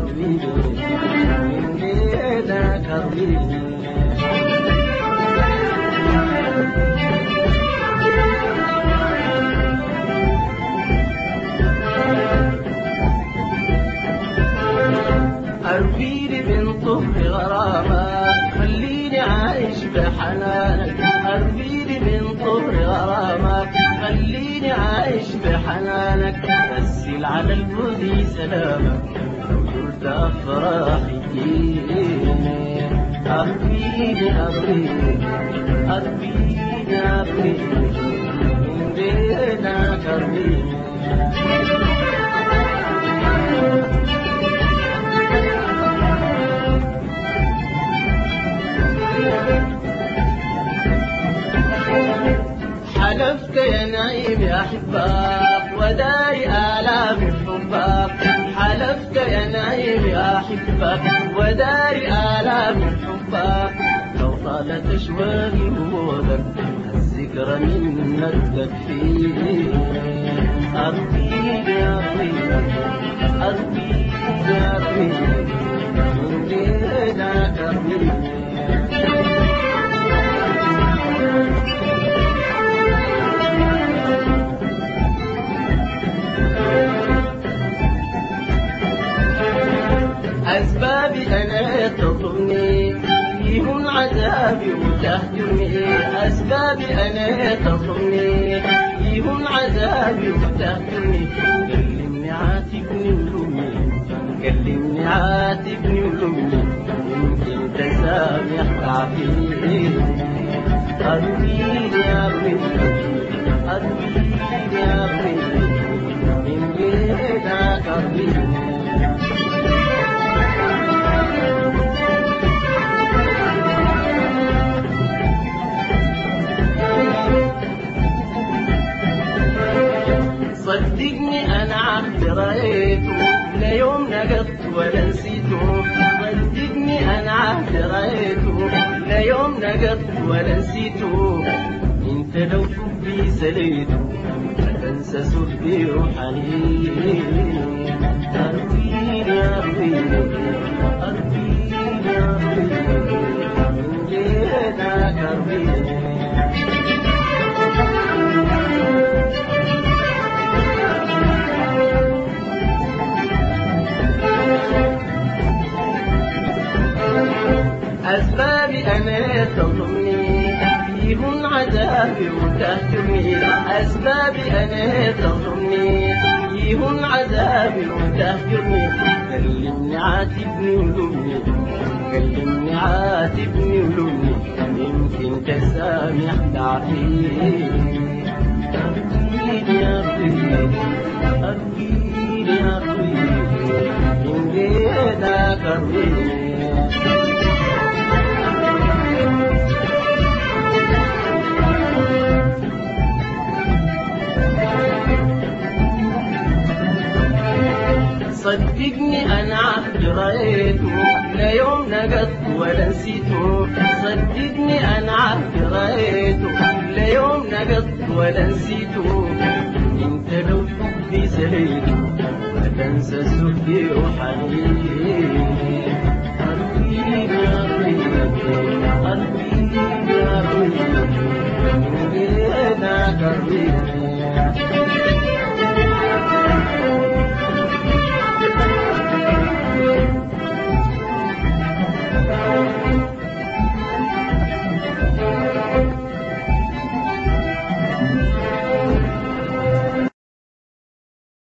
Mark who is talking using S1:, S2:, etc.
S1: حبيبي من غيرك حبيبي أرفيني من طهر غرامك خليني عايش بحنانك أرفيني من طهر غرامك خليني عايش بحنانك أسل على البودي سلامك لو زرت أفراحي فيني أرفيني أرفيني أرفيني أرفيني من بينك أرفيني حلفت يا نعيم يا حباب وداري آلام حباب حلفت يا نعيم يا حباب وداري آلام حباب لو طالت أشواقي وودك الذكرى منك تكفيني أرضيني أرضيني أرضيني أرضيني من دينك أرضيني أسبابي أنا تضمني فيهم عذابي وتهجرني أسبابي أنا تضمني فيهم عذابي وتهجرني كلمني عاتبني ولومي كلمني عاتبني ولومي يمكن تسامح تعفيني أرميني أرميني أرميني أرميني من غيرك أرميني صدقني انا عهد رايته لا يوم نقضت ولا نسيته صدقني انا عهد رايته لا يوم نقضت ولا نسيته انت لو حبي سليته ما تنسى سهدي وحنيني أرضيني أرضيني أرضيني أرضيني من غيرك أرضيني أسبابي أنا تظلمني فيهم عذابي وتهجرني أسبابي أنا تظلمني فيهم عذابي وتهجرني كلمني عاتبني ولومني كلمني عاتبني ولومني يمكن تسامح تعفيني أرضيني أرضيني أرضيني أرضيني من غيرك أرضيني صدقني انا عهد رايته لا يوم نقضت ولا نسيته صدقني انا عهد رايته لا يوم نقضت ولا نسيته انت لو حبي سليته ما تنسى سهدي وحنيني أرضيني أرضيني